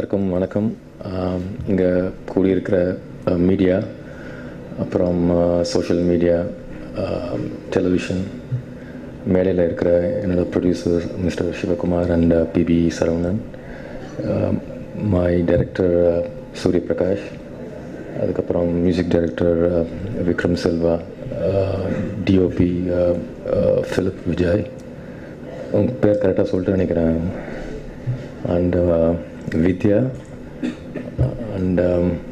எல்லாருக்கும் வணக்கம் இங்கே கூடியிருக்கிற மீடியா அப்புறம் சோஷியல் மீடியா டெலிவிஷன் மேடையில் இருக்கிற என்னோட producer mister Sivakumar and PP Saravanan my director Surya Prakash அதுக்கப்புறம் music director Vikram Selva DOP Philip Vijay உங்க பேர் கரெக்டாக சொல்லிட்டு நினைக்கிறேன் and Vidya and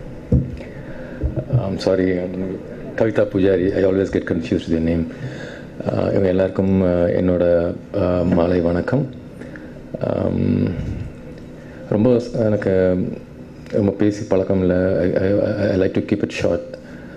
I'm sorry Kavitha Pujari I always get confuse the name இவங்க எல்லாருக்கும் என்னோட மாலை வணக்கம் ரொம்ப எனக்கு ரொம்ப பேசி பழக்கம் இல்லை I like to keep it short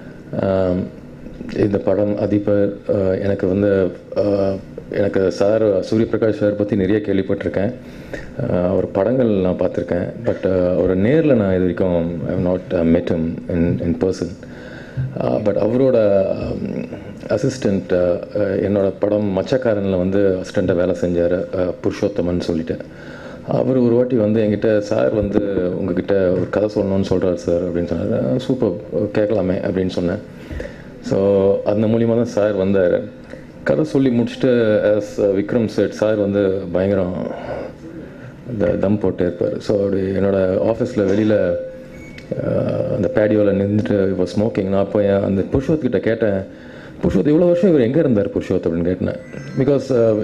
இந்த படம் அதிபர் எனக்கு வந்து எனக்கு சார் சூரிய பிரகாஷ் சார் பற்றி நிறைய கேள்விப்பட்டிருக்கேன் அவர் படங்கள் நான் பார்த்துருக்கேன் பட் அவர் நேரில் நான் இது வரைக்கும் ஐ have not met him in in person but அவரோட அசிஸ்டண்ட் என்னோட படம் மச்சக்காரனில் வந்து அசிஸ்டண்ட்டாக வேலை செஞ்சார் புருஷோத்தமன் சொல்லிட்டு அவர் ஒரு வாட்டி வந்து என்கிட்ட சார் வந்து உங்ககிட்ட ஒரு கதை சொல்லணும்னு சொல்கிறார் சார் அப்படின்னு சொன்னார் சூப்பர் கேட்கலாமே அப்படின்னு சொன்னேன் ஸோ அந்த மூலிமா தான் சார் வந்தார் கதை சொல்லி முடிச்சுட்டு ஆஸ் விக்ரம் செட் சார் வந்து பயங்கரம் இந்த தம் போட்டு இருப்பார் ஸோ அப்படி என்னோடய ஆஃபீஸில் வெளியில் அந்த பேடியோவில் நின்றுட்டு இப்போ ஸ்மோக்கிங் நான் அப்போ அந்த புருஷோத் கிட்ட கேட்டேன் புருஷோத் இவ்வளோ வருஷம் இவர் எங்கே இருந்தார் புருஷோத் அப்படின்னு கேட்டேன் because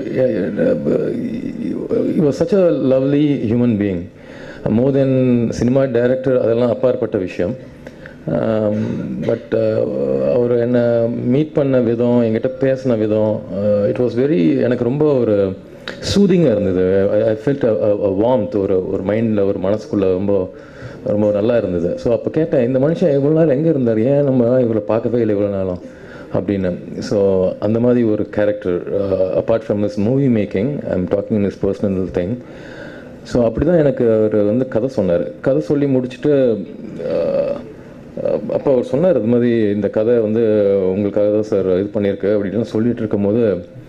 was such a lovely human being more then cinema director அதெல்லாம் அப்பாற்பட்ட விஷயம் பட் அவர் என்னை மீட் பண்ண விதம் என்கிட்ட பேசின விதம் இட் வாஸ் வெரி எனக்கு ரொம்ப ஒரு சூதிங்காக இருந்தது ஐ ஃபெல்ட் வார்ம்த் ஒரு ஒரு மைண்டில் ஒரு மனசுக்குள்ளே ரொம்ப ரொம்ப நல்லா இருந்தது ஸோ அப்போ கேட்டேன் இந்த மனுஷன் இவ்வளோ நாள் எங்கே இருந்தார் ஏன் நம்ம இவரை பார்க்கவே இல்லை இவ்வளோ நாளும் அப்படின்னு ஸோ அந்த மாதிரி ஒரு character apart from this movie making I am talking in is personal thing so அப்படி தான் எனக்கு அவர் வந்து கதை சொன்னார் கதை சொல்லி முடிச்சுட்டு அப்போ அவர் சொன்னார் இது மாதிரி இந்த கதை வந்து உங்களுக்காக தான் சார் இது பண்ணியிருக்கு அப்படின்லாம் சொல்லிட்டு இருக்கும்போது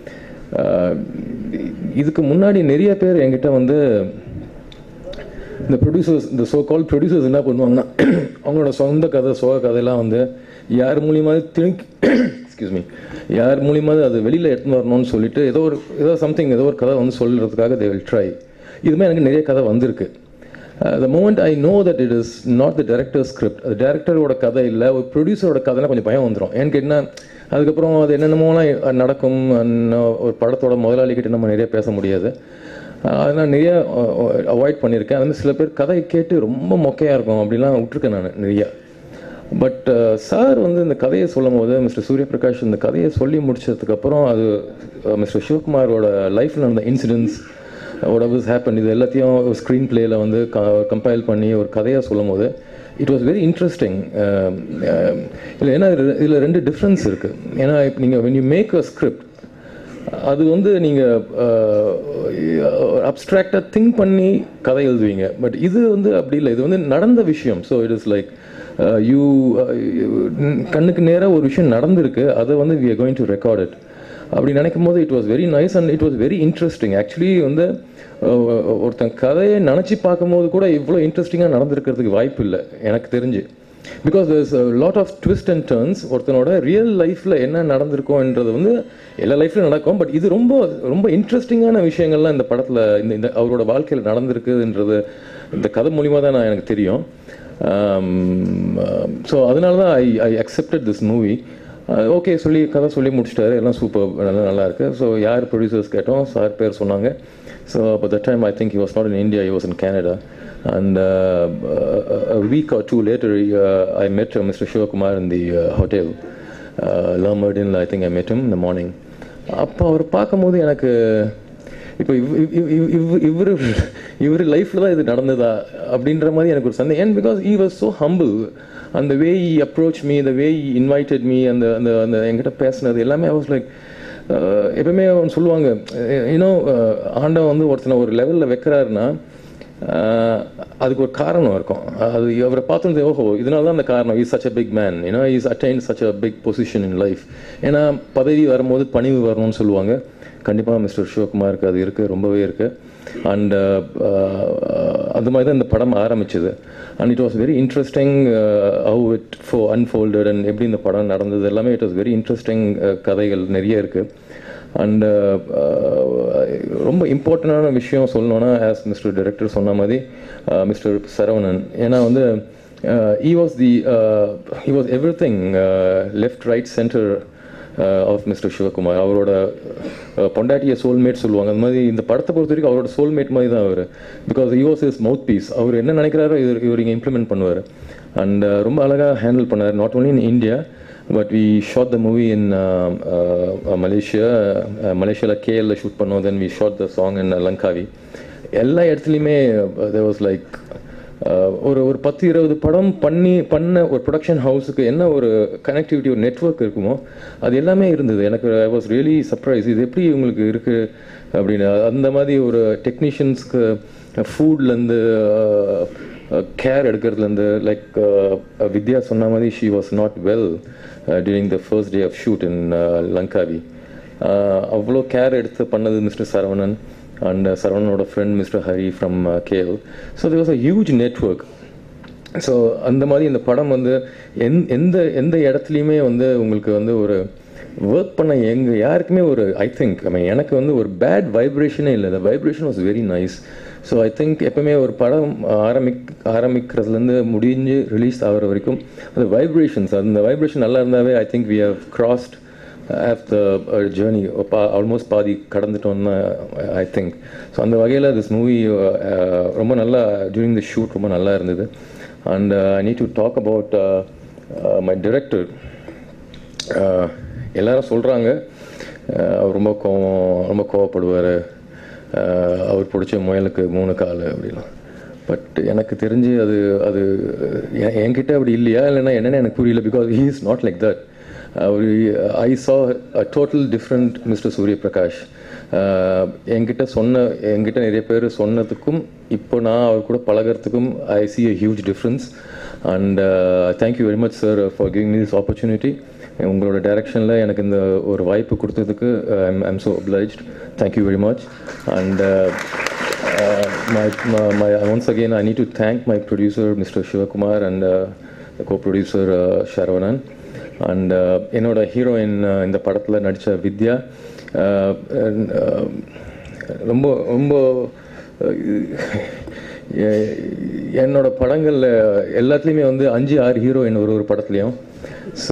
இதுக்கு முன்னாடி நிறைய பேர் என்கிட்ட வந்து இந்த ப்ரொடியூசர்ஸ் இந்த சோ கால் ப்ரொடியூசர்ஸ் என்ன பண்ணுவாங்கன்னா அவங்களோட சொந்த கதை சோக கதையெல்லாம் வந்து யார் மூலியமாக திங்க் எக்ஸ்கியூஸ் மீ யார் மூலியமாக அது வெளியில் எடுத்துன்னு வரணும்னு சொல்லிட்டு ஏதோ ஒரு ஏதோ சம்திங் ஏதோ ஒரு கதை வந்து சொல்கிறதுக்காக தே வில் ட்ரை இதுமே எனக்கு நிறைய கதை வந்திருக்கு the moment I know that it is not the director script அது டேரக்டரோட கதை இல்லை ஒரு ப்ரொடியூசரோட கதைனா கொஞ்சம் பயம் வந்துடும் ஏன்னு கேட்டால் அதுக்கப்புறம் அது என்னென்னமோலாம் நடக்கும் ஒரு படத்தோட முதலாளிகிட்ட நம்ம நிறைய பேச முடியாது அதெல்லாம் நிறைய அவாய்ட் பண்ணியிருக்கேன் அதுமாதிரி சில பேர் கதையை கேட்டு ரொம்ப மொக்கையாக இருக்கும் அப்படிலாம் விட்டுருக்கேன் நான் நிறைய பட் சார் வந்து இந்த கதையை சொல்லும் போது மிஸ்டர் சூரிய பிரகாஷ் இந்த கதையை சொல்லி முடிச்சதுக்கப்புறம் அது மிஸ்டர் சிவகுமாரோட லைஃப்பில் நடந்த இன்சிடென்ட்ஸ் வாட் வாஸ் ஹேப்பன் இது எல்லாத்தையும் ஸ்க்ரீன் பிளேயில் வந்து கம்பைல் பண்ணி ஒரு கதையாக சொல்லும் போது இட் வாஸ் வெரி இன்ட்ரெஸ்டிங் இல்லை ஏன்னா இதில் ரெண்டு டிஃப்ரென்ஸ் இருக்குது ஏன்னா இப்போ நீங்கள் when you make a script அது வந்து நீங்கள் அப்ட்ராக்டாக திங்க் பண்ணி கதை எழுதுவீங்க பட் இது வந்து அப்படி இல்லை இது வந்து நடந்த விஷயம் so it is like you கண்ணுக்கு நேராக ஒரு விஷயம் நடந்திருக்கு அதை வந்து we are going to record it அப்படி நினைக்கும் போது it was very nice and it was very interesting actually வந்து ஒருத்தன் கதையை நினச்சி பார்க்கும்போது கூட இவ்வளோ இன்ட்ரெஸ்டிங்காக நடந்திருக்கிறதுக்கு வாய்ப்பு இல்லை எனக்கு தெரிஞ்சு because there's a lot of twist and turns ஒருத்தனோட ரியல் லைஃப்பில் என்ன நடந்திருக்கோன்றது வந்து எல்லா லைஃப்லையும் நடக்கும் பட் இது ரொம்ப ரொம்ப இன்ட்ரெஸ்டிங்கான விஷயங்கள்லாம் இந்த படத்தில் இந்த இந்த அவரோட வாழ்க்கையில் நடந்திருக்குன்றது இந்த கதை மூலிமா தான் நான் எனக்கு தெரியும் ஸோ அதனால தான் I I accepted this movie okay சொல்லி கதை சொல்லி முடிச்சிட்டாரு எல்லாம் சூப்பர் நல்லா நல்லா இருக்கு ஸோ யார் ப்ரொடியூசர்ஸ் கேட்டோம் சார் பேர் சொன்னாங்க ஸோ அப்போ that time I think he was not in India he was in Canada and week or two later I met mister Sivakumar in the hotel Le Meridien I think I met him இந்த morning அப்போ அவர் பார்க்கும்போது எனக்கு இப்போ இவர் இவர் லைஃப்பில் தான் இது நடந்ததா அப்படின்ற மாதிரி எனக்கு ஒரு சந்தேகம் ஏன் because he was so humble அந்த வே இ அப்ரோச் மீ அந்த வே இ இன்வைட்டட் மீ அந்த அந்த அந்த என்கிட்ட பேசினது எல்லாமே ஐ வாஸ் லைக் எப்பவுமே அவன் சொல்லுவாங்க இன்னும் ஆண்டவன் வந்து ஒருத்தனை ஒரு லெவலில் வைக்கிறாருன்னா அதுக்கு ஒரு காரணம் இருக்கும் அது அவரை பார்த்து ஓஹோ இதனால தான் அந்த காரணம் is such a big man ஏன்னா is attain such a big position in life ஏன்னா பதவி வரும்போது பணிவு வரணும்னு சொல்லுவாங்க கண்டிப்பாக மிஸ்டர் சிவகுமாருக்கு அது இருக்குது ரொம்பவே இருக்குது அண்ட் அந்த மாதிரி தான் இந்த படம் ஆரம்பிச்சது and it was very interesting how it ஃபோ அன்ஃபோல்டட் அண்ட் எப்படி இந்த படம் நடந்தது எல்லாமே இட் வாஸ் வெரி இன்ட்ரெஸ்டிங் கதைகள் நிறைய இருக்குது அண்ட் ரொம்ப இம்பார்ட்டண்டான விஷயம் சொல்லணும்னா ஆஸ் மிஸ்டர் டைரக்டர் சொன்ன மாதிரி மிஸ்டர் சரவணன் ஏன்னா வந்து he was the he was everything left right centre of mister Sivakumar அவரோட பொண்டாட்டிய சோல்மேட் சொல்லுவாங்க அந்த மாதிரி இந்த படத்தை பொறுத்த வரைக்கும் அவரோட சோல்மேட் மாதிரி தான் அவர் because he was his mouthpiece அவர் என்ன நினைக்கிறாரோ இவர் இவர் இங்கே இம்ப்ளிமெண்ட் பண்ணுவார் அண்ட் ரொம்ப அழகாக ஹேண்டில் பண்ணார் not only in India but we shot the movie in Malaysia மலேசியாவில் கேஎல்ல ஷூட் பண்ணோம் then we shot the song in Langkawi எல்லா இடத்துலையுமே தேர் வாஸ் லைக் ஒரு ஒரு பத்து இருபது படம் பண்ணி பண்ண ஒரு ப்ரொடக்ஷன் ஹவுஸுக்கு என்ன ஒரு கனெக்டிவிட்டி ஒரு நெட்ஒர்க் இருக்குமோ அது எல்லாமே இருந்தது எனக்கு ஐ வாஸ் ரியலி சர்ப்ரைஸ் இது எப்படி உங்களுக்கு இருக்குது அப்படின்னு அந்த மாதிரி ஒரு டெக்னீஷியன்ஸ்க்கு ஃபுட்லேருந்து கேர் எடுக்கிறதுலேருந்து லைக் வித்யா சொன்ன மாதிரி she was not well during the first day of shoot in Langkawi அவ்வளோ கேர் எடுத்து பண்ணது மிஸ்டர் சரவணன் அண்ட் சரவணனோட friend mister Hari from KL so the was a huge network so அந்த மாதிரி இந்த படம் வந்து எந் எந்த எந்த இடத்துலையுமே வந்து உங்களுக்கு வந்து ஒரு ஒர்க் பண்ண எங்க யாருக்குமே ஒரு ஐ திங்க் ஐ மீன் எனக்கு வந்து ஒரு பேட் வைப்ரேஷனே இல்லை இந்த vibration was very nice so I think எப்பவுமே ஒரு படம் ஆரம்பிக் ஆரம்பிக்கிறதுலேருந்து முடிஞ்சு ரிலீஸ் ஆகிற வரைக்கும் அந்த வைப்ரேஷன்ஸ் அந்த வைப்ரேஷன் நல்லா இருந்தாவே I think we have crossed have the journey பா ஆல்மோஸ்ட் பாதி கடந்துட்டோம்னு ஐ திங்க் ஸோ அந்த வகையில் திஸ் மூவி ரொம்ப நல்லா டியூரிங் தி ஷூட் ரொம்ப நல்லா இருந்தது and I need to talk about my director எல்லாரும் சொல்கிறாங்க அவர் ரொம்ப கோவம் ரொம்ப கோவப்படுவார் அவர் பிடிச்ச முயலுக்கு மூணு கால் அப்படிலாம் பட் எனக்கு தெரிஞ்சு அது அது என்கிட்ட அப்படி இல்லையா இல்லைன்னா என்னென்னு எனக்கு புரியல because he is not like that ஒரு ஐ சா டோட்டல் டிஃப்ரெண்ட் மிஸ்டர் சூரிய பிரகாஷ் என்கிட்ட சொன்ன என்கிட்ட நிறைய பேர் சொன்னதுக்கும் இப்போ நான் அவர் கூட பழகிறதுக்கும் I see a huge difference and thank you very much sir for giving me this opportunity உங்களோட டைரக்ஷனில் எனக்கு இந்த ஒரு வாய்ப்பு கொடுத்ததுக்கு I'm I'm so obliged thank you very much and my, my, my once again I need to thank my producer Mr. Shivakumar and uh, the co-producer uh, Sharavanan and uh, என்னோட heroine இந்த படத்தில் நடித்த வித்யா uh, and, uh, ரொம்ப ரொம்ப எ- என்னோட படங்களில் எல்லாத்துலேயுமே வந்து அஞ்சு ஆறு ஹீரோயின் ஒரு ஒரு படத்துலையும் ஸோ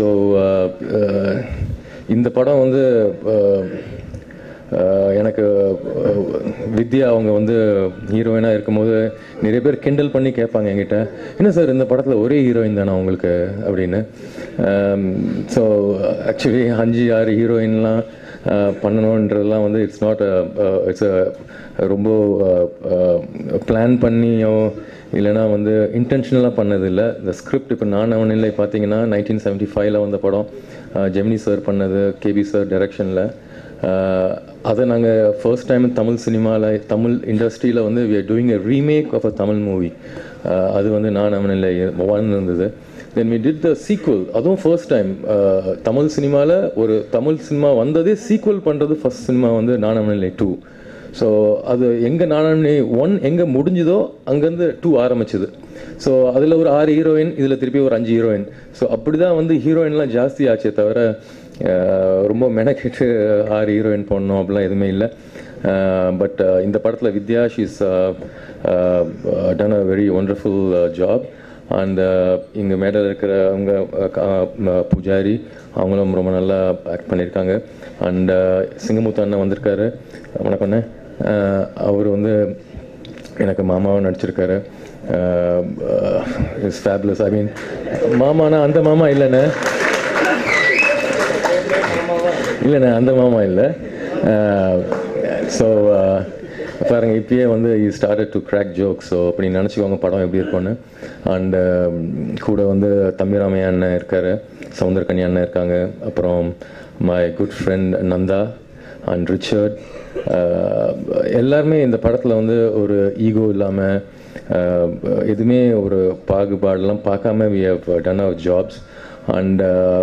இந்த படம் வந்து uh, uh, எனக்கு uh, வித்யா அவங்க வந்து ஹீரோயினாக இருக்கும்போது நிறைய பேர் கிண்டல் பண்ணி கேட்பாங்க என்கிட்ட என்ன சார் இந்த படத்தில் ஒரே ஹீரோயின் தானே உங்களுக்கு அப்படின்னு ஸோ ஆக்சுவலி அஞ்சு ஆறு ஹீரோயின்லாம் பண்ணணுன்றதெல்லாம் வந்து இட்ஸ் நாட் இட்ஸ் ரொம்ப பிளான் பண்ணியோ இல்லைனா வந்து இன்டென்ஷனலாக பண்ணதில்லை இந்த ஸ்கிரிப்ட் இப்போ நான் அவனில்லை பார்த்தீங்கன்னா நைன்டீன் செவன்ட்டி ஃபைவ்ல வந்த படம் ஜெமினி சார் பண்ணது கேபி சார் டைரக்ஷனில் அதை நாங்கள் ஃபர்ஸ்ட் டைம் தமிழ் சினிமாவில் தமிழ் இண்டஸ்ட்ரியில் வந்து we are doing a remake of a Tamil movie அது வந்து நான் அவனில்லை ஒன் இருந்தது then we did the sequel அதுவும் ஃபர்ஸ்ட் டைம் தமிழ் சினிமாவில் ஒரு தமிழ் சினிமா வந்ததே சீக்வல் பண்ணுறது ஃபர்ஸ்ட் சினிமா வந்து நானமனில்லை டூ ஸோ அது எங்கே நானமணி ஒன் எங்கே முடிஞ்சுதோ அங்கேருந்து டூ ஆரம்பிச்சது ஸோ அதில் ஒரு ஆறு ஹீரோயின் இதில் திருப்பி ஒரு அஞ்சு ஹீரோயின் ஸோ அப்படி தான் வந்து ஹீரோயின்லாம் ஜாஸ்தி ஆச்சே தவிர அஹ், ரொம்ப மெனக்கெட்டு ஆறு ஹீரோயின் போடணும் அப்படிலாம் எதுவுமே இல்லை பட் இந்த படத்தில் Vidya she's done a very wonderful job and இங்கே மேடையில் இருக்கிற அவங்க அஹ், கா- ம- பூஜாரி அவங்களும் ரொம்ப நல்லா ஆக்ட் பண்ணியிருக்காங்க அண்ட் சிங்கமுத்து அண்ணன் வந்திருக்காரு வணக்கம் அண்ணே அவர் வந்து எனக்கு மாமாவும் நடிச்சிருக்காரு இஸ் ஃபேப்லஸ் ஐ மீன் மாமானா அந்த மாமா இல்லைண்ணே இல்லைண்ணே அந்த மாமா இல்லை ஸோ பாருங்க இப்பயே வந்து he started to crack joke so அப்படி நினச்சிக்கோங்க படம் எப்படி இருக்கும்னு அண்ட் கூட வந்து தம்பிராமையா அண்ணன் இருக்காரு சவுந்தரகனி அண்ணன் இருக்காங்க அப்புறம் my good friend Nandha and Richard எல்லாருமே இந்த படத்தில் வந்து ஒரு ஈகோ இல்லாமல் எதுவுமே ஒரு பாகுபாடெல்லாம் பார்க்காம we have done our jobs and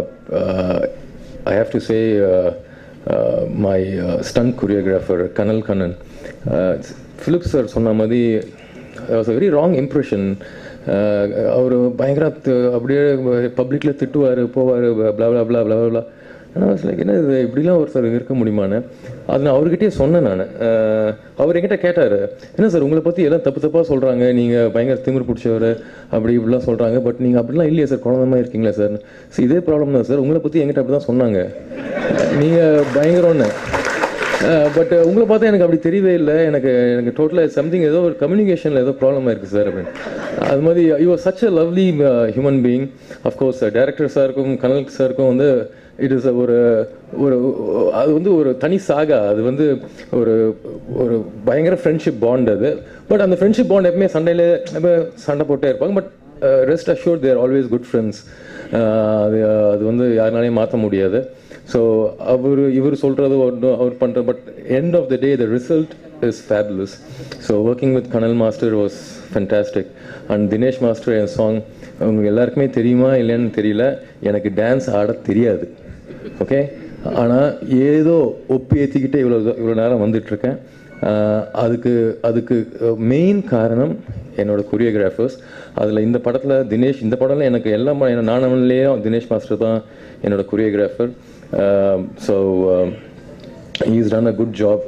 I have to say, uh, uh, my uh, stunt choreographer, Kanal Kannan, uh, it's Philip sir சொன்ன மாதிரி was a very wrong impression அவர் பயங்கர து- அப்படியே பப்ளிக்கில் திட்டுவார் போவார் blah blah blah blah blah ஆனால் like என்ன இது இப்படிலாம் ஒருத்தர் இருக்க முடியுமான்னு அது நான் அவர்கிட்டயே சொன்னேன் நான் அவர் என்கிட்ட கேட்டார் என்ன சார் உங்களை பற்றி எல்லாம் தப்பு தப்பாக சொல்கிறாங்க நீங்கள் பயங்கர திமிர் பிடிச்சவர் அப்படி இப்படிலாம் சொல்கிறாங்க பட் நீங்கள் அப்படிலாம் இல்லையா சார் குழந்த மாதிரி இருக்கீங்களா சார் சரி இதே ப்ராப்ளம் தான் சார் உங்களை பற்றி என்கிட்ட அப்படி தான் சொன்னாங்க நீங்கள் பயங்கரம்னு பட் உங்களை பார்த்தா எனக்கு அப்படி தெரியவே இல்லை எனக்கு எனக்கு டோட்டலாக சம்திங் ஏதோ ஒரு கம்யூனிகேஷனில் ஏதோ ப்ராப்ளமாக இருக்குது சார் அப்படின்னு அது மாதிரி you are such a lovely human being of course director சாருக்கும் கனல் சாருக்கும் வந்து இட் இஸ் ஒரு ஒரு அது வந்து ஒரு தனி சாகா அது வந்து ஒரு ஒரு பயங்கர ஃப்ரெண்ட்ஷிப் பாண்ட் அது பட் அந்த ஃப்ரெண்ட்ஷிப் பாண்ட் எப்பவுமே சண்டையில் சண்டை போட்டே இருப்பாங்க but rest assure there always good friends அது அது வந்து யாருனாலையும் மாற்ற முடியாது ஸோ அவர் இவர் சொல்கிறது ஒன்றும் அவர் பண்ணுற but end of the day the result is fabulous so working with Kanal master was fantastic and Dinesh master என் சாங் அவங்க எல்லாருக்குமே தெரியுமா இல்லைன்னு தெரியல எனக்கு டான்ஸ் ஆட தெரியாது ஓகே ஆனால் ஏதோ ஒப்பி ஏற்றிக்கிட்டே இவ்வளோ இவ்வளோ நேரம் வந்துட்டுருக்கேன் ஆஹ் அதுக்கு அதுக்கு மெயின் காரணம் என்னோட கொரியோகிராஃபர்ஸ் அதில் இந்த படத்தில் தினேஷ் இந்த படம்ல எனக்கு எல்லா நானவன்லேயே தினேஷ் மாஸ்டர் தான் என்னோட choreographer so is done a good job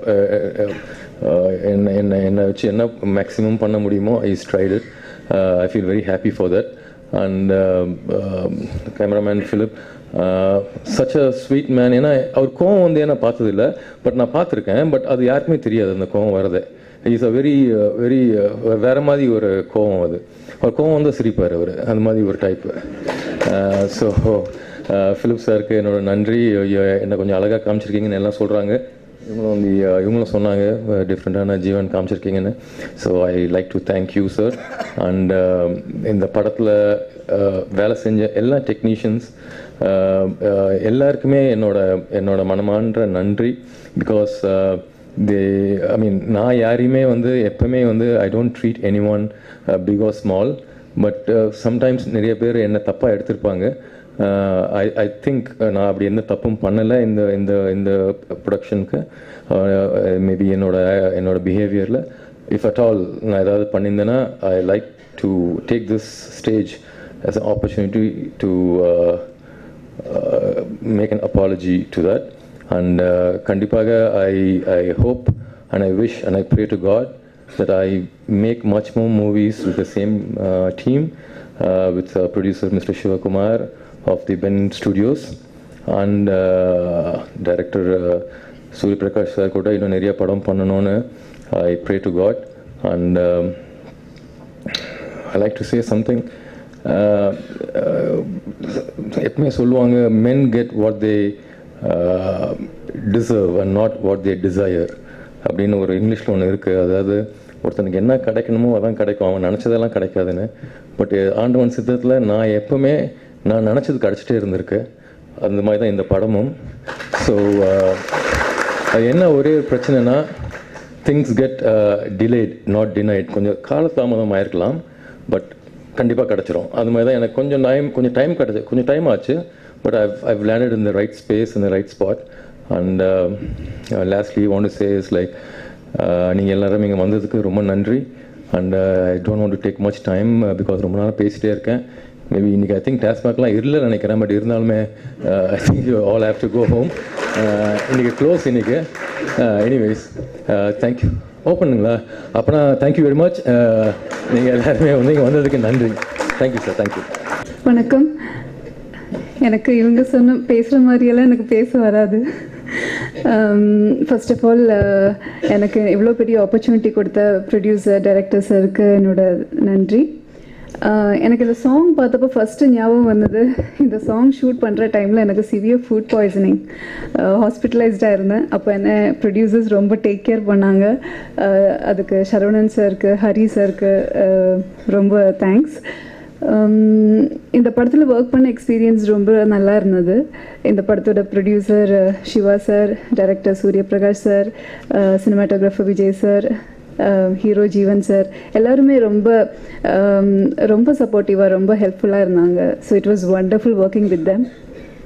என்ன என்ன என்னை வச்சு என்ன மேக்ஸிமம் பண்ண முடியுமோ is tried I feel very happy for that and cameraman Philip such a sweet man ஏன்னா அவர் கோவம் வந்து ஏன்னா பார்த்ததில்ல பட் நான் பார்த்துருக்கேன் பட் அது யாருக்குமே தெரியாது அந்த கோவம் வரது இஸ் அ வெரி வெரி வேற மாதிரி ஒரு கோவம் அது அவர் கோவம் வந்து சிரிப்பார் அவர் அந்த மாதிரி ஒரு டைப்பு ஸோ ஃபிலிப் சாருக்கு என்னோட நன்றி ஐயோ- என்னை கொஞ்சம் அழகாக காமிச்சிருக்கீங்கன்னு எல்லாம் சொல்கிறாங்க இவங்களும் வந்து அஹ், இவங்களும் சொன்னாங்க டிஃப்ரெண்ட்டான ஜீவன் காமிச்சிருக்கீங்கன்னு so I like to thank you sir and இந்த படத்தில் வேலை செஞ்ச எல்லா டெக்னீஷியன்ஸ் எல்லாருக்குமே என்னோட என்னோட மனமான்ற நன்றி பிகாஸ் தே ஐ மீன் நான் யாரையுமே வந்து எப்பவுமே வந்து I don't treat any one big or small but sometimes நிறைய பேர் என்ன தப்பாக எடுத்திருப்பாங்க ஐ ஐ திங்க் நான் அப்படி எந்த தப்பும் பண்ணலை இந்த இந்த இந்த ப்ரொடக்ஷனுக்கு மேபி என்னோட என்னோட பிஹேவியரில் இஃப் அட் ஆல் நான் ஏதாவது பண்ணியிருந்தேன்னா I like to take this stage as an opportunity to uh, uh, make an apology to that. And uh, Kandipaga, I, I hope and I wish and I pray to God that I make much more movies with the same uh, team, uh, with uh, producer Mr. Shiva Kumar of the Ben Studios and uh, director uh, Suri Prakash sir கூட இன்னும் நிறைய படம் பண்ணணும்னு I pray to God and um, I like to say something. Uh, uh, எப்பவுமே சொல்லுவாங்க men get what they uh, deserve and not what they desire அப்படின்னு ஒரு இங்கிலீஷில் ஒன்று இருக்குது அதாவது ஒருத்தனுக்கு என்ன கிடைக்கணுமோ அதான் கிடைக்கும் அவன் நினச்சதெல்லாம் கிடைக்காதுன்னு பட் ஆண்டவன் சித்தத்தில் நான் எப்பவுமே நான் நினச்சது கிடச்சிட்டே இருந்திருக்கு அந்த மாதிரி தான் இந்த படமும் ஸோ அது என்ன ஒரே ஒரு பிரச்சனைனா things get delayed not denied கொஞ்சம் காலதாமதம் ஆயிருக்கலாம் பட் கண்டிப்பாக கிடச்சிரும் அது மாதிரி தான் எனக்கு கொஞ்சம் டைம் கொஞ்சம் டைம் கிடச்சி கொஞ்சம் டைம் ஆச்சு but I've I've landed in the right space in the right spot and lastly one say is like நீங்கள் எல்லாரும் இங்கே வந்ததுக்கு ரொம்ப நன்றி and I don't want to take much time because ரொம்ப நேரம் பேசிட்டே இருக்கேன் மேபி இன்னைக்கு ஐ திங்க் டாஸ்மாக்லாம் இல்லை நினைக்கிறேன் பட் இருந்தாலுமே I think you all have to go home இன்னைக்கு க்ளோஸ் இன்னைக்கு எனிவேஸ் தேங்க்யூ ஓப்பனுங்களா அப்போனா தேங்க்யூ வெரி மச் நீங்கள் எல்லாருமே வந்து இங்கே வந்ததுக்கு நன்றி தேங்க்யூ சார் தேங்க்யூ வணக்கம் எனக்கு இவங்க சொன்ன பேசுகிற மாதிரியெல்லாம் எனக்கு பேச வராது ஃபர்ஸ்ட் ஆஃப் ஆல் எனக்கு இவ்வளோ பெரிய ஆப்பர்ச்சுனிட்டி கொடுத்த ப்ரொடியூசர் டைரக்டர் சாருக்கு என்னோட நன்றி அஹ் எனக்கு இந்த சாங் பார்த்தப்போ ஃபஸ்ட்டு ஞாபகம் வந்தது இந்த சாங் ஷூட் பண்ணுற டைமில் எனக்கு சிவியர் ஃபுட் பாய்சனிங் ஹாஸ்பிட்டலைஸ்டாக இருந்தேன் அப்போ என்ன ப்ரொடியூசர்ஸ் ரொம்ப டேக் கேர் பண்ணாங்க அஹ் அதுக்கு சரவணன் சாருக்கு ஹரி சாருக்கு அஹ் ரொம்ப தேங்க்ஸ் இந்த படத்தில் ஒர்க் பண்ண எக்ஸ்பீரியன்ஸ் ரொம்ப நல்லா இருந்தது இந்த படத்தோட producer Siva sir director Surya Prakash sir cinematographer Vijay sir hero Jeevan sir எல்லாருமே ரொம்ப um, ரொம்ப சப்போர்ட்டிவாக ரொம்ப ஹெல்ப்ஃபுல்லாக இருந்தாங்க so it was wonderful working with them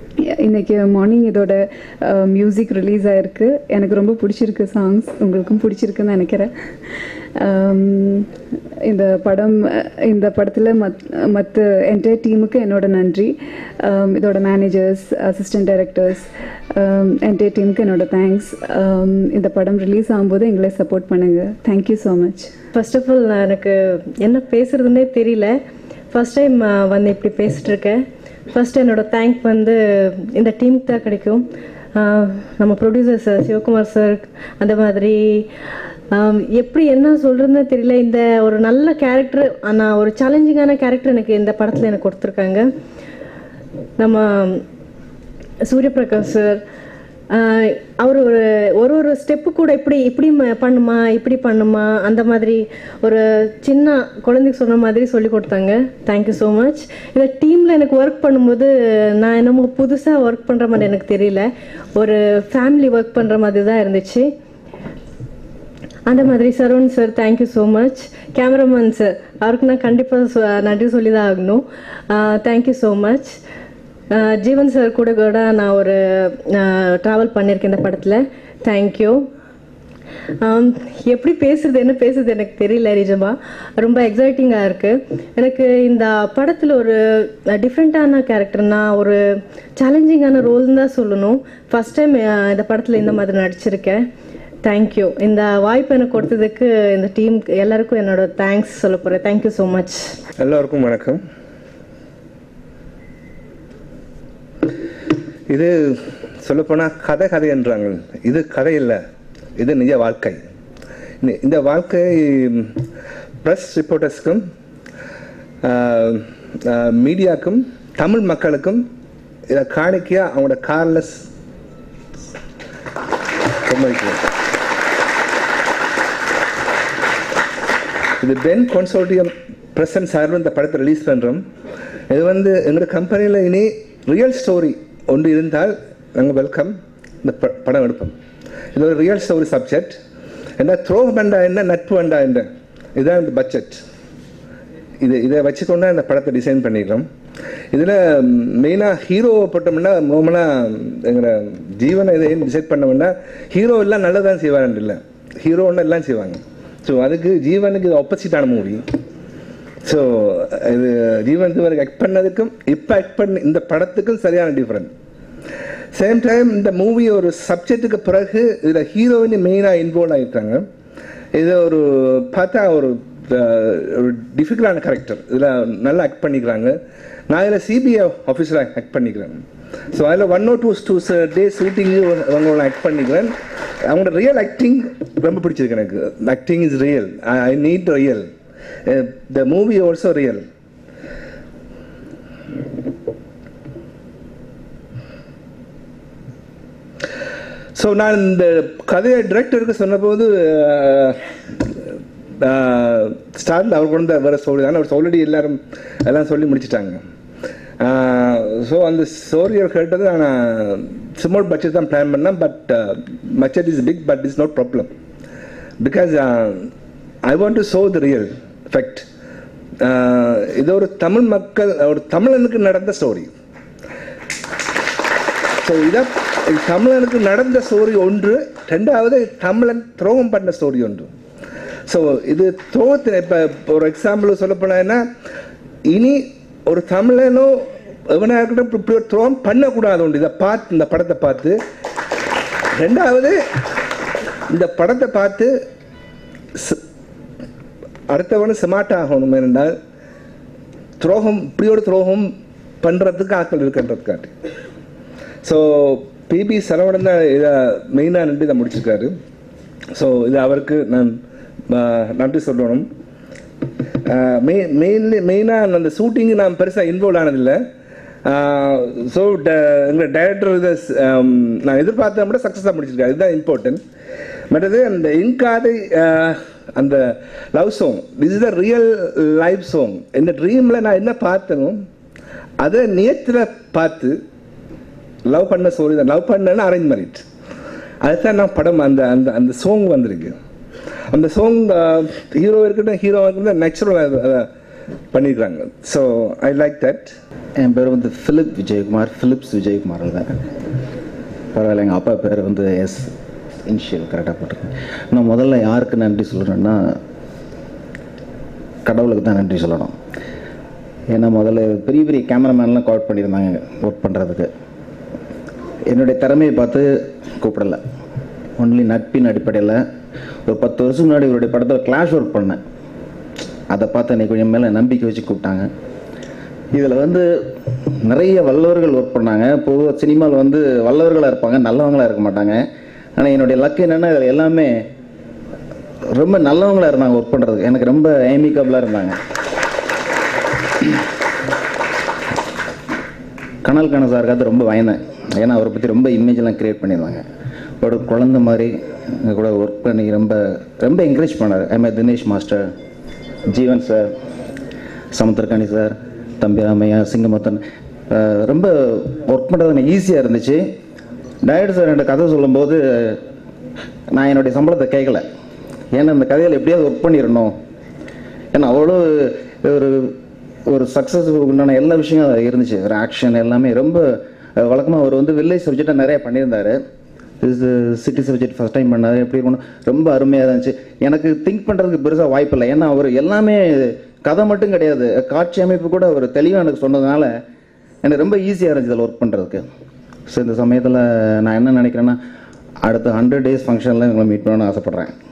இன்னைக்கு மார்னிங் இதோட மியூசிக் ரிலீஸ் ஆயிருக்கு எனக்கு ரொம்ப பிடிச்சிருக்கு சாங்ஸ் உங்களுக்கும் பிடிச்சிருக்குன்னு நினைக்கிறேன் ஆம், இந்த படம் இந்த படத்தில் மத் மற்ற என்டையர் டீமுக்கு என்னோட நன்றி ஆம், இதோட மேனேஜர்ஸ் அசிஸ்டன்ட் டைரக்டர்ஸ் என்டையர் டீமுக்கு என்னோட தேங்க்ஸ் இந்த படம் ரிலீஸ் ஆகும்போது எங்களை சப்போர்ட் பண்ணுங்கள் thank you so much first of all நான் எனக்கு என்ன பேசுறதுன்னே தெரியல ஃபர்ஸ்ட் டைம் வந்து இப்படி பேசிட்டு இருக்கேன் ஃபர்ஸ்ட் என்னோட தேங்க் வந்து இந்த டீமுக்கு தான் கிடைக்கும் ஆஹ் நம்ம ப்ரொடியூசர் சார் சிவகுமார் சார் அந்த மாதிரி ஆம், எப்படி என்ன சொல்கிறதுன்னு தெரியல இந்த ஒரு நல்ல கேரக்டர் ஆனால் ஒரு சேலஞ்சிங்கான கேரக்டர் எனக்கு இந்த படத்தில் எனக்கு கொடுத்துருக்காங்க நம்ம சூரியபிரகாஷ் சார் ஆஹ் அவர் ஒரு ஒரு ஒரு ஸ்டெப்பு கூட இப்படி இப்படி ம- பண்ணுமா இப்படி பண்ணுமா அந்த மாதிரி ஒரு சின்ன குழந்தைக்கு சொன்ன மாதிரி சொல்லி கொடுத்தாங்க தேங்க்யூ ஸோ மச் இந்த டீமில் எனக்கு ஒர்க் பண்ணும்போது நான் என்னமோ புதுசாக ஒர்க் பண்ணுற மாதிரி எனக்கு தெரியல ஒரு ஃபேமிலி ஒர்க் பண்ணுற மாதிரி தான் இருந்துச்சு அந்த மாதிரி Saravan sir thank you so much cameraman sir அவருக்கு நான் கண்டிப்பாக நன்றி சொல்லி தான் ஆகணும் thank you so much Jeevan sir கூட கூட நான் ஒரு ட்ராவல் பண்ணியிருக்கேன் இந்த படத்தில் தேங்க்யூ எப்படி பேசுறது என்ன பேசுறது எனக்கு தெரியல நிஜமா ரொம்ப எக்ஸைட்டிங்காக இருக்குது எனக்கு இந்த படத்தில் ஒரு டிஃப்ரெண்ட்டான கேரக்டர்னா ஒரு சேலஞ்சிங்கான ரோல்னு தான் சொல்லணும் ஃபஸ்ட் டைம் இந்த படத்தில் இந்த மாதிரி நடிச்சிருக்கேன் தேங்க்யூ இந்த வாய்ப்பு எனக்கு கொடுத்ததுக்கு இந்த டீம் எல்லாருக்கும் என்னோட தேங்க்ஸ் சொல்ல போகிறேன் தேங்க்யூ ஸோ மச் எல்லோருக்கும் வணக்கம் இது சொல்லப்போனால் கதை கதை என்றாங்க இது கதை இல்லை இது நிஜ வாழ்க்கை இந்த- இந்த வாழ்க்கை ப்ரெஸ் ரிப்போர்ட்டர்ஸ்க்கும் மீடியாக்கும் தமிழ் மக்களுக்கும் இதை காணிக்கையாக அவங்களோட கார்லெஸ் சம்மதிக்கிறேன் இது பென் கன்சோர்டியம் பிரசன்ட் சார்பில் இந்த படத்தை ரிலீஸ் பண்ணுறோம் இது வந்து எங்களோட கம்பெனியில் இனி ரியல் ஸ்டோரி ஒன்று இருந்தால் நாங்கள் வெல்கம் இந்த ப- படம் எடுப்போம் இது ஒரு ரியல் ஸ்டோரி சப்ஜெக்ட் என்ன த்ரோ பண்டா என்ன நட்பு வண்டா என்ன இதுதான் இந்த பட்ஜெட் இது இதை வச்சுக்கொண்டு இந்த படத்தை டிசைன் பண்ணிக்கிறோம் இதில் மெயினாக ஹீரோ போட்டோம்னா நார்மலாக எங்களை ஜீவனை இதை டிசைட் பண்ணோம்னா ஹீரோ எல்லாம் நல்லதான் செய்வாங்க இல்லை ஹீரோன்னு எல்லாம் செய்வாங்க ஸோ அதுக்கு ஜீவனுக்கு இது ஆப்போசிட்டான மூவி ஸோ இது ஜீவன் இதுவரைக்கும் ஆக்ட் பண்ணதுக்கும் இப்போ ஆக்ட் பண்ண இந்த படத்துக்கும் சரியான டிஃப்ரெண்ட் சேம் டைம் இந்த மூவி ஒரு சப்ஜெக்ட்டுக்கு பிறகு இதில் ஹீரோயின் மெயினாக இன்வால்வ் ஆகிருக்காங்க இது ஒரு பார்த்தா ஒரு அஹ், ஒரு டிஃபிகல்ட்டான கேரக்டர் இதில் நல்லா ஆக்ட் பண்ணிக்கிறாங்க நான் இதில் சிபிஐ ஆஃபீஸில் ஆக்ட் பண்ணிக்கிறேன் ஸோ அதில் one or two two day ஷூட்டிங்கு அவங்கள ஆக்ட் பண்ணிக்கிறேன் அவங்களோட ரியல் ஆக்டிங் ரொம்ப பிடிச்சிருக்கு எனக்கு acting is real I need real the movie also real so நான் இந்த கதையை டிரெக்டருக்கு சொன்னபோது ஸ்டார்டில் அவர் கொண்டு வர ஸ்டோரி தான் அவர் ஆல்ரெடி எல்லாரும் எல்லாம் சொல்லி முடிச்சிட்டாங்க ஸோ அந்த ஸ்டோரியை கேட்டது நான் ஸ்மால் பட்ஜெட் தான் பிளான் பண்ணேன் but budget is big but is not problem because I want to show the real fact இது ஒரு தமிழ் மக்கள் ஒரு தமிழனுக்கு நடந்த ஸ்டோரி ஸோ இதை தமிழனுக்கு நடந்த ஸ்டோரி ஒன்று ரெண்டாவது தமிழன் துரோகம் பண்ண ஸ்டோரி ஒன்று ஸோ இது துரோகத்தில் இப்போ ஒரு எக்ஸாம்பிள் சொல்ல போனா இனி ஒரு தமிழனோ எவனாக இருக்கட்டும் இப்படி இப்படி ஒரு துரோகம் பண்ணக்கூடாது உண்டு இதை பார்த்து இந்த படத்தை பார்த்து ரெண்டாவது இந்த படத்தை பார்த்து ஸ்- அடுத்தவனு ஸ்மார்ட் ஆகணும் என்றால் துரோகம் இப்படியோட துரோகம் பண்ணுறதுக்கு ஆட்கள் இருக்கின்றதுக்காட்டி ஸோ பிபி சரவணன் தான் இதை மெயினாக நின்று இதை முடிச்சிருக்காரு ஸோ இது அவருக்கு நான் ஆ, நன்றி சொல்லணும் மெயின் மெயின்லி மெயினாக அந்த ஷூட்டிங்கு நான் பெருசாக இன்வால்வ் ஆனதில்லை ஸோ எங்கள் டைரக்டர் இதை ஸ்- ஆம், நான் எதிர்பார்த்த விட சக்ஸஸாக முடிச்சிருக்கேன் இதுதான் இம்பார்ட்டன்ட் மற்றது அந்த இன்காதை அந்த love song this is the real life song இந்த ட்ரீமில் நான் என்ன பார்த்தனோ அதை நேத்தில் பார்த்து லவ் பண்ண ஸ்டோரி தான் லவ் பண்ணேன்னா அரேஞ்ச் மேரேஜ் அதுதான் நான் படம் அந்த அந்த அந்த சாங் வந்திருக்கு அந்த சாங் ஹீரோ இருக்கட்டும் ஹீரோ இருக்கட்டும் நேச்சுரலாக பண்ணியிருக்காங்க ஸோ ஐ லைக் தட் என் பேர் வந்து ஃபிலிப் விஜயகுமார் ஃபிலிப்ஸ் விஜயகுமார் இல்லை பரவாயில்ல எங்கள் அப்பா பேர் வந்து எஸ் இனிஷியல் கரெக்டாக போட்டிருக்கேன் நான் முதல்ல யாருக்கு நன்றி சொல்லணும்னா கடவுளுக்கு தான் நன்றி சொல்லணும் ஏன்னா முதல்ல பெரிய பெரிய கேமராமேன்லாம் கால் பண்ணியிருந்தாங்க ஒர்க் பண்ணுறதுக்கு என்னுடைய திறமையை பார்த்து கூப்பிடல ஒன்லி நட்பின் அடிப்படையில் ஒரு பத்து வருஷம் முன்னாடி இவருடைய படத்தில் கிளாஷ் ஒர்க் பண்ணேன் அதை பார்த்து என்னை கொஞ்சம் மேலே நம்பிக்கை வச்சு கூப்பிட்டாங்க இதில் வந்து நிறைய வல்லவர்கள் ஒர்க் பண்ணாங்க பொதுவாக சினிமாவில் வந்து வல்லவர்களாக இருப்பாங்க நல்லவங்களாக இருக்க மாட்டாங்க ஆனால் என்னுடைய லக் என்னென்னா இதில் எல்லாமே ரொம்ப நல்லவங்களாக இருந்தாங்க ஒர்க் பண்ணுறதுக்கு எனக்கு ரொம்ப ஏமிக்கபிளாக இருந்தாங்க கனல் கண சாருக்காவது ரொம்ப பயந்தேன் ஏன்னா அவரை பற்றி ரொம்ப இமேஜெல்லாம் க்ரியேட் பண்ணியிருந்தாங்க ஒரு குழந்தை மாதிரி எங்கள் கூட ஒர்க் பண்ணி ரொம்ப ரொம்ப என்கரேஜ் பண்ணார் MA Dinesh master Jeevan sir Samuthirakani sir தம்பி ராமையா சிங்கமத்தன் அஹ் ரொம்ப ஒர்க் பண்ணுறது எனக்கு ஈஸியாக இருந்துச்சு டைரக்டர் சார் என்கிட்ட கதை சொல்லும்போது நான் என்னுடைய சம்பளத்தை கேட்கல ஏன்னா இந்த கதையில் எப்படியாவது ஒர்க் பண்ணிடணும் ஏன்னா அவ்வளோ ஒரு ஒரு சக்ஸஸ் உண்டான எல்லா விஷயம் அதுல இருந்துச்சு ஒரு ஆக்ஷன் எல்லாமே ரொம்ப வழக்கமாக அவர் வந்து வில்லேஜ் சப்ஜெக்டாக நிறைய பண்ணியிருந்தாரு சிட்டி சப்ஜெக்ட் ஃபஸ்ட் டைம் பண்ணாரு எப்படி இருக்கணும் ரொம்ப அருமையாக இருந்துச்சு எனக்கு திங்க் பண்ணுறதுக்கு பெருசாக வாய்ப்பு இல்லை ஏன்னா அவர் எல்லாமே கதை மட்டும் கிடையாது காட்சி அமைப்பு கூட அவர் தெளிவாக எனக்கு சொன்னதுனால எனக்கு ரொம்ப ஈஸியாக இருந்துச்சு இதில் ஒர்க் பண்ணுறதுக்கு ஸோ இந்த சமயத்தில் நான் என்ன நினைக்கிறேன்னா அடுத்த ஹண்ட்ரட் டேஸ் ஃபங்க்ஷனில் உங்களை மீட் பண்ணணும்னு ஆசைப்பட்றேன்